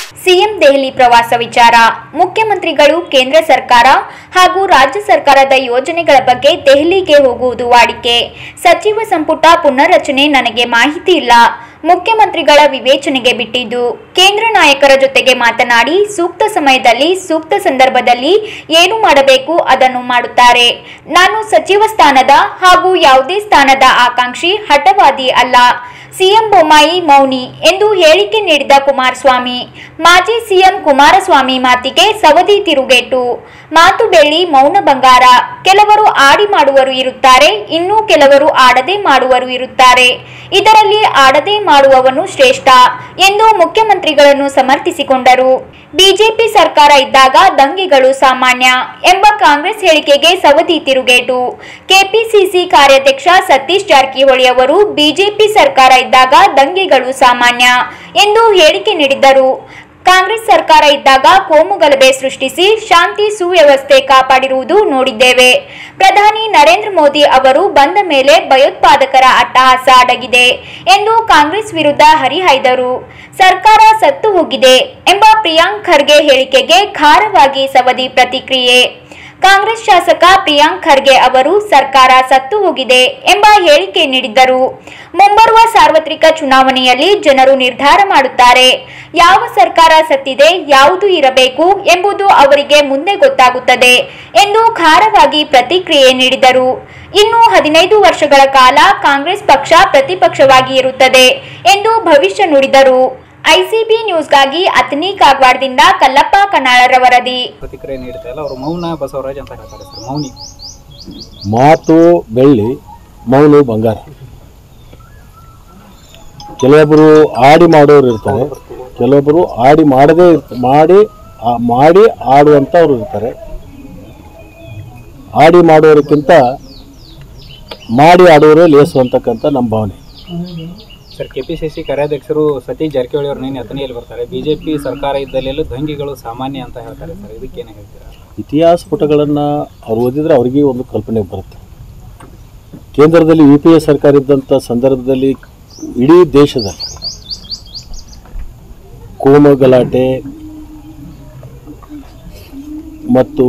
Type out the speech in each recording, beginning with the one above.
CM Delhi ಪ್ರವಾಸ ವಿಚಾರ ಮುಖ್ಯಮಂತ್ರಿಗಳು ಕೇಂದ್ರ ಸರ್ಕಾರ ಹಾಗೂ ರಾಜ್ಯ ಸರ್ಕಾರದ ಯೋಜನೆಗಳ ಬಗ್ಗೆ ದೆಹಲಿಗೆ ಹೋಗುವುದು ವಾಡಿಕೆ ಸಚಿವ ಸಂಪುಟ ಪುನರ್ರಚನೆ ನನಗೆ ಮಾಹಿತಿ ಇಲ್ಲ ಮುಖ್ಯಮಂತ್ರಿಗಳ ವಿವೇಚನೆಗೆ ಬಿಟ್ಟಿದ್ದು ಕೇಂದ್ರ ನಾಯಕರ ಜೊತೆಗೆ ಮಾತನಾಡಿ ಸೂಕ್ತ ಸಮಯದಲ್ಲಿ ಸೂಕ್ತ ಸಂದರ್ಭದಲ್ಲಿ ಏನು ಮಾಡಬೇಕು ಅದನ್ನು ಮಾಡುತ್ತಾರೆ ನಾನು ಸಚಿವ ಸ್ಥಾನದ ಹಾಗೂ ಯಾವುದೇ ಸ್ಥಾನದ ಆಕಾಂಕ್ಷಿ ಹಠವಾದಿ ಅಲ್ಲ ಸಿಎಂ ಬೊಮ್ಮಾಯಿ ಮೌನಿ ಎಂದು ಹೇಳಿಕೆ ನೀಡಿದ ಕುಮಾರಸ್ವಾಮಿ ಮಾಜಿ ಸಿಎಂ ಕುಮಾರಸ್ವಾಮಿ ಮಾತಿಗೆ ಸವದಿ ತಿರುಗೇಟು ಮಾತು ಬೆಳ್ಳಿ ಮೌನ ಬಂಗಾರ ಕೆಲವರು ಆಡಿ ಮಾಡುವರು ಇರುತ್ತಾರೆ ಇನ್ನು ಕೆಲವರು ಆಡದೆ ಮಾಡುವರು ಇರುತ್ತಾರೆ ಇದರಲ್ಲಿ ಆಡದೆ ಮಾಡುವವನು ಶ್ರೇಷ್ಠ ಎಂದು ಮುಖ್ಯಮಂತ್ರಿಗಳನ್ನು ಸಮರ್ಥಿಸಿಕೊಂಡರು ಬಿಜೆಪಿ ಸರ್ಕಾರ ಇದ್ದಾಗ ದಂಗೆಗಳು ಸಾಮಾನ್ಯ ಎಂಬ ಕಾಂಗ್ರೆಸ್ ಹೇಳಿಕೆಗೆ ಸವದಿ ತಿರುಗೇಟು ಕೆಪಿಸಿಸಿ ಕಾರ್ಯಾಧ್ಯಕ್ಷ ಸತೀಶ್ ಜಾರಕಿಹೊಳಿ ಅವರು ಬಿಜೆಪಿ ಸರ್ಕಾರ ಇದ್ದಾಗ ದಂಗೆಗಳು ಸಾಮಾನ್ಯ ಎಂದು ಹೇಳಿಕೆ ನೀಡಿದ್ದರು ಕಾಂಗ್ರೆಸ್ ಸರ್ಕಾರ ಇದ್ದಾಗ ಕೋಮು ಗಲಭೆ ಸೃಷ್ಟಿಸಿ ಶಾಂತಿ ಸುವ್ಯವಸ್ಥೆ ಕಾಪಾಡಿರುವುದು ನೋಡಿದ್ದೇವೆ ಪ್ರಧಾನಿ ನರೇಂದ್ರ ಮೋದಿ ಅವರು ಬಂದ ಮೇಲೆ ಭಯೋತ್ಪಾದಕರ ಅಟ್ಟಹಾಸ ಅಡಗಿದೆ ಎಂದು ಕಾಂಗ್ರೆಸ್ ವಿರುದ್ಧ ಹರಿಹಾಯ್ದರು ಸರ್ಕಾರ ಸತ್ತು ಹೋಗಿದೆ ಎಂಬ ಪ್ರಿಯಾಂಕ್ ಖರ್ಗೆ ಹೇಳಿಕೆಗೆ ಖಾರವಾಗಿ ಸವದಿ ಪ್ರತಿಕ್ರಿಯೆ ಕಾಂಗ್ರೆಸ್ ಶಾಸಕ ಪ್ರಿಯಾಂಕ್ ಖರ್ಗೆ ಅವರು ಸರ್ಕಾರ ಸತ್ತು ಹೋಗಿದೆ ಎಂಬ ಹೇಳಿಕೆ ನೀಡಿದ್ದರು ಮುಂಬರುವ ಸಾರ್ವತ್ರಿಕ ಚುನಾವಣೆಯಲ್ಲಿ ಜನರು ನಿರ್ಧಾರ ಮಾಡುತ್ತಾರೆ ಯಾವ ಸರ್ಕಾರ ಸತ್ತಿದೆ ಯಾವುದು ಇರಬೇಕು ಎಂಬುದು ಅವರಿಗೆ ಮುಂದೆ ಗೊತ್ತಾಗುತ್ತದೆ ಎಂದು ಖಾರವಾಗಿ ಪ್ರತಿಕ್ರಿಯೆ ನೀಡಿದರು ಇನ್ನು ಹದಿನೈದು ವರ್ಷಗಳ ಕಾಲ ಕಾಂಗ್ರೆಸ್ ಪಕ್ಷ ಪ್ರತಿಪಕ್ಷವಾಗಿ ಇರುತ್ತದೆ ಎಂದು ಭವಿಷ್ಯ ನುಡಿದರು ಐಸಿಬಿ ನ್ಯೂಸ್ಗಾಗಿ ಅತನಿ ಕಾಗವಾಡದಿಂದ ಕಲ್ಲಪ್ಪ ಕನ್ನಾಳರ ವರದಿ ಪ್ರತಿಕ್ರಿಯೆ ನೀಡ್ತಾ ಇಲ್ಲ ಅವರು ಮೌನ ಬಸವರಾಜ್ ಅಂತ ಹೇಳ್ತಾರೆ ಸರ್ ಮೌನಿ ಮಾತು ಬೆಳ್ಳಿ ಮೌನ ಬಂಗಾರ ಕೆಲವೊಬ್ಬರು ಆಡಿ ಮಾಡೋರು ಇರ್ತಾರೆ ಕೆಲವೊಬ್ಬರು ಆಡಿ ಮಾಡದೇ ಇರ್ತ ಮಾಡಿ ಆ- ಮಾಡಿ ಆಡುವಂಥವ್ರು ಇರ್ತಾರೆ ಆಡಿ ಮಾಡೋದಕ್ಕಿಂತ ಮಾಡಿ ಆಡೋರೇ ಲೇಸು ಅಂತಕ್ಕಂಥ ನಮ್ಮ ಭಾವನೆ ಸರ್ ಕೆಪಿಸಿಸಿ ಕಾರ್ಯಾಧ್ಯಕ್ಷರು ಸತೀಶ್ ಜಾರಕಿಹೊಳಿ ಅವರು ನಿನ್ನೆ ಅಥಣಿಯಲ್ಲಿ ಬರ್ತಾರೆ ಬಿಜೆಪಿ ಸರ್ಕಾರ ಇದ್ದಲ್ಲೆಲ್ಲೂ ದಂಗೆಗಳು ಸಾಮಾನ್ಯ ಅಂತ ಹೇಳ್ತಾರೆ ಸರ್ ಇದಕ್ಕೇನು ಹೇಳ್ತೀರಾ ಇತಿಹಾಸ ಪುಟಗಳನ್ನು ಅವ್ರು ಓದಿದ್ರೆ ಅವ್ರಿಗೆ ಒಂದು ಕಲ್ಪನೆ ಬರುತ್ತೆ ಕೇಂದ್ರದಲ್ಲಿ ಯು ಪಿ ಎ ಸರ್ಕಾರ ಇದ್ದಂಥ ಸಂದರ್ಭದಲ್ಲಿ ಇಡೀ ದೇಶದಲ್ಲಿ ಕೋಮು ಗಲಾಟೆ ಮತ್ತು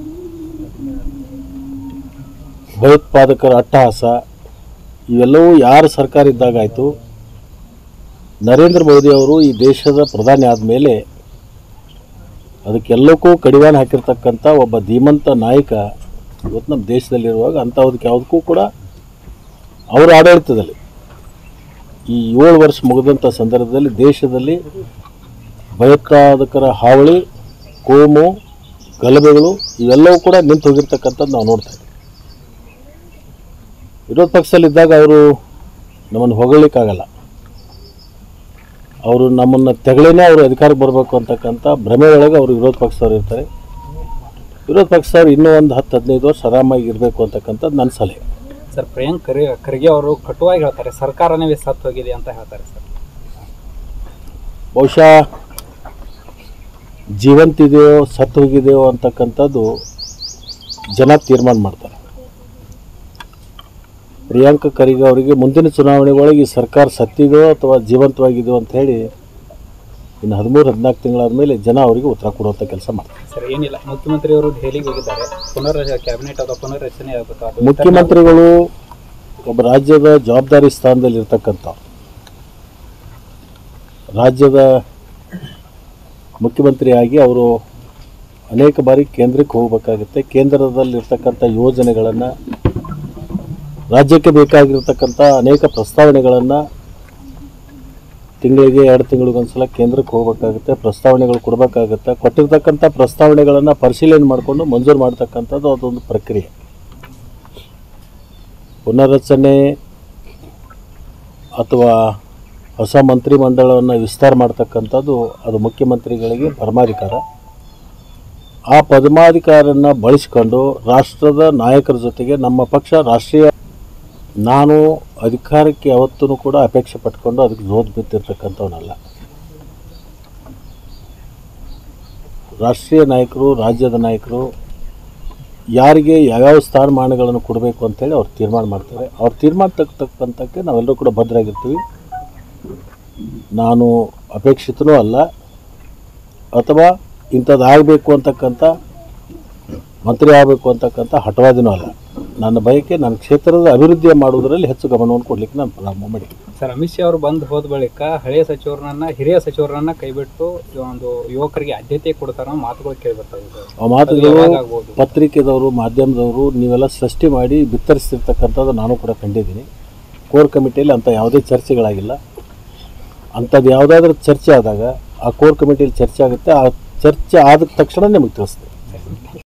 ಭಯೋತ್ಪಾದಕರ ಅಟ್ಟಹಾಸ ಇವೆಲ್ಲವೂ ಯಾರ ಸರ್ಕಾರ ಇದ್ದಾಗಾಯಿತು ನರೇಂದ್ರ ಮೋದಿ ಅವರು ಈ ದೇಶದ ಪ್ರಧಾನಿ ಆದಮೇಲೆ ಅದಕ್ಕೆಲ್ಲಕ್ಕೂ ಕಡಿವಾಣ ಹಾಕಿರ್ತಕ್ಕಂಥ ಒಬ್ಬ ಧೀಮಂತ ನಾಯಕ ಇವತ್ತು ನಮ್ಮ ದೇಶದಲ್ಲಿರುವಾಗ ಅಂಥವ್ದಕ್ಕೆ ಯಾವುದಕ್ಕೂ ಕೂಡ ಅವರ ಆಡಳಿತದಲ್ಲಿ ಈ ಏಳು ವರ್ಷ ಮುಗಿದಂಥ ಸಂದರ್ಭದಲ್ಲಿ ದೇಶದಲ್ಲಿ ಭಯೋತ್ಪಾದಕರ ಹಾವಳಿ ಕೋಮು ಗಲಭೆಗಳು ಇವೆಲ್ಲವೂ ಕೂಡ ನಿಂತು ಹೋಗಿರ್ತಕ್ಕಂಥದ್ದು ನಾವು ನೋಡ್ತಾ ಇದ್ದೀವಿ ವಿರೋಧ ಪಕ್ಷದಲ್ಲಿದ್ದಾಗ ಅವರು ನಮ್ಮನ್ನು ಹೊಗಳಿಕ್ಕಾಗಲ್ಲ ಅವರು ನಮ್ಮನ್ನು ತೆಗಳೇನೆ ಅವರು ಅಧಿಕಾರಕ್ಕೆ ಬರಬೇಕು ಅಂತಕ್ಕಂಥ ಭ್ರಮೆ ಒಳಗೆ ಅವರು ವಿರೋಧ ಪಕ್ಷದವ್ರು ಇರ್ತಾರೆ ವಿರೋಧ ಪಕ್ಷದವ್ರು ಇನ್ನೂ ಒಂದು ಹತ್ತು ಹದಿನೈದು ವರ್ಷ ಆರಾಮಾಗಿ ಇರಬೇಕು ಅಂತಕ್ಕಂಥದ್ದು ನನ್ನ ಸಲಹೆ ಸರ್ ಪ್ರಿಯಾಂಕ್ ಖರ್ಗೆ ಖರ್ಗೆ ಅವರು ಕಟುವಾಗಿ ಹೇಳ್ತಾರೆ ಸರ್ಕಾರನೇ ಸತ್ತು ಹೋಗಿದೆ ಅಂತ ಹೇಳ್ತಾರೆ ಸರ್ ಬಹುಶಃ ಜೀವಂತಿದೆಯೋ ಸತ್ತು ಹೋಗಿದೆಯೋ ಅಂತಕ್ಕಂಥದ್ದು ಜನ ತೀರ್ಮಾನ ಮಾಡ್ತಾರೆ ಪ್ರಿಯಾಂಕ ಖರ್ಗೆ ಅವರಿಗೆ ಮುಂದಿನ ಚುನಾವಣೆಗಳಿಗೆ ಈ ಸರ್ಕಾರ ಸತ್ತಿದೆಯೋ ಅಥವಾ ಜೀವಂತವಾಗಿದೆಯೋ ಅಂತ ಹೇಳಿ ಇನ್ನು ಹದಿಮೂರು ಹದಿನಾಲ್ಕು ತಿಂಗಳಾದ ಮೇಲೆ ಜನ ಅವರಿಗೆ ಉತ್ತರ ಕೊಡುವಂಥ ಕೆಲಸ ಮಾಡ್ತಾರೆ ಸರ್ ಏನಿಲ್ಲ ಮುಖ್ಯಮಂತ್ರಿ ಅವರು ದೆಹಲಿಗೆ ಹೋಗಿದ್ದಾರೆ ಪುನರ್ ಕ್ಯಾಬಿನೆಟ್ ಅಥವಾ ಪುನರ್ರಚನೆ ಆಗಬೇಕು ಅದು ಮುಖ್ಯಮಂತ್ರಿಗಳು ಒಬ್ಬ ರಾಜ್ಯದ ಜವಾಬ್ದಾರಿ ಸ್ಥಾನದಲ್ಲಿ ಇರ್ತಕ್ಕಂಥ ರಾಜ್ಯದ ಮುಖ್ಯಮಂತ್ರಿಯಾಗಿ ಅವರು ಅನೇಕ ಬಾರಿ ಕೇಂದ್ರಕ್ಕೆ ಹೋಗಬೇಕಾಗುತ್ತೆ ಕೇಂದ್ರದಲ್ಲಿರ್ತಕ್ಕಂಥ ಯೋಜನೆಗಳನ್ನು ರಾಜ್ಯಕ್ಕೆ ಬೇಕಾಗಿರ್ತಕ್ಕಂಥ ಅನೇಕ ಪ್ರಸ್ತಾವನೆಗಳನ್ನು ತಿಂಗಳಿಗೆ ಎರಡು ತಿಂಗಳಿಗೊಂದ್ಸಲ ಕೇಂದ್ರಕ್ಕೆ ಹೋಗಬೇಕಾಗುತ್ತೆ ಪ್ರಸ್ತಾವನೆಗಳು ಕೊಡಬೇಕಾಗುತ್ತೆ ಕೊಟ್ಟಿರ್ತಕ್ಕಂಥ ಪ್ರಸ್ತಾವನೆಗಳನ್ನು ಪರಿಶೀಲನೆ ಮಾಡಿಕೊಂಡು ಮಂಜೂರು ಮಾಡ್ತಕ್ಕಂಥದ್ದು ಅದೊಂದು ಪ್ರಕ್ರಿಯೆ ಪುನರ್ರಚನೆ ಅಥವಾ ಹೊಸ ಮಂತ್ರಿಮಂಡಲವನ್ನು ವಿಸ್ತಾರ ಮಾಡ್ತಕ್ಕಂಥದ್ದು ಅದು ಮುಖ್ಯಮಂತ್ರಿಗಳಿಗೆ ಪರಮಾಧಿಕಾರ ಆ ಪರಮಾಧಿಕಾರನ ಬಳಸಿಕೊಂಡು ರಾಷ್ಟ್ರದ ನಾಯಕರ ಜೊತೆಗೆ ನಮ್ಮ ಪಕ್ಷ ರಾಷ್ಟ್ರೀಯ ನಾನು ಅಧಿಕಾರಕ್ಕೆ ಯಾವತ್ತೂ ಕೂಡ ಅಪೇಕ್ಷೆ ಪಟ್ಕೊಂಡು ಅದಕ್ಕೆ ಜೋತ್ ಬಿತ್ತಿರ್ತಕ್ಕಂಥವನಲ್ಲ ರಾಷ್ಟ್ರೀಯ ನಾಯಕರು ರಾಜ್ಯದ ನಾಯಕರು ಯಾರಿಗೆ ಯಾವ್ಯಾವ ಸ್ಥಾನಮಾನಗಳನ್ನು ಕೊಡಬೇಕು ಅಂತೇಳಿ ಅವ್ರು ತೀರ್ಮಾನ ಮಾಡ್ತಾರೆ ಅವ್ರು ತೀರ್ಮಾನ ತಕ್ಕಂತಕ್ಕೆ ನಾವೆಲ್ಲರೂ ಕೂಡ ಭದ್ರಾಗಿರ್ತೀವಿ ನಾನು ಅಪೇಕ್ಷಿತನೂ ಅಲ್ಲ ಅಥವಾ ಇಂಥದ್ದು ಆಗಬೇಕು ಅಂತಕ್ಕಂಥ ಮಂತ್ರಿ ಆಗಬೇಕು ಅಂತಕ್ಕಂಥ ಹಠವಾದಿನೂ ಅಲ್ಲ ನನ್ನ ಬಯಕೆ ನನ್ನ ಕ್ಷೇತ್ರದ ಅಭಿವೃದ್ಧಿ ಮಾಡುವುದರಲ್ಲಿ ಹೆಚ್ಚು ಗಮನವನ್ನು ಕೊಡಲಿಕ್ಕೆ ನಾನು ಪ್ರಾರಂಭ ಮಾಡಿ ಸರ್ ಅಮಿತ್ ಶಾ ಅವರು ಬಂದು ಹೋದ ಬಳಿಕ ಹಳೆಯ ಸಚಿವರನ್ನ ಹಿರಿಯ ಸಚಿವರನ್ನ ಕೈಬಿಟ್ಟು ಈ ಒಂದು ಯುವಕರಿಗೆ ಆದ್ಯತೆ ಕೊಡ್ತಾರ ಅನ್ನೋ ಮಾತುಗಳು ಕೇಳಿ ಬರ್ತಾ ಇದೆ ಆ ಮಾತುಗಳು ಯಾವಾಗ ಆಗ್ಬೋದು ಪತ್ರಿಕೆದವರು ಮಾಧ್ಯಮದವರು ನೀವೆಲ್ಲ ಸೃಷ್ಟಿ ಮಾಡಿ ಬಿತ್ತರಿಸ್ತಿರ್ತಕ್ಕಂಥದ್ದು ನಾನು ಕೂಡ ಕಂಡಿದ್ದೀನಿ ಕೋರ್ ಕಮಿಟಿಯಲ್ಲಿ ಅಂಥ ಯಾವುದೇ ಚರ್ಚೆಗಳಾಗಿಲ್ಲ ಅಂಥದ್ದು ಯಾವುದಾದ್ರೂ ಚರ್ಚೆ ಆದಾಗ ಆ ಕೋರ್ ಕಮಿಟಿಯಲ್ಲಿ ಚರ್ಚೆ ಆಗುತ್ತೆ ಆ ಚರ್ಚೆ ಆದ ತಕ್ಷಣ ನಿಮಗೆ ತಿಳಿಸ್ತೇವೆ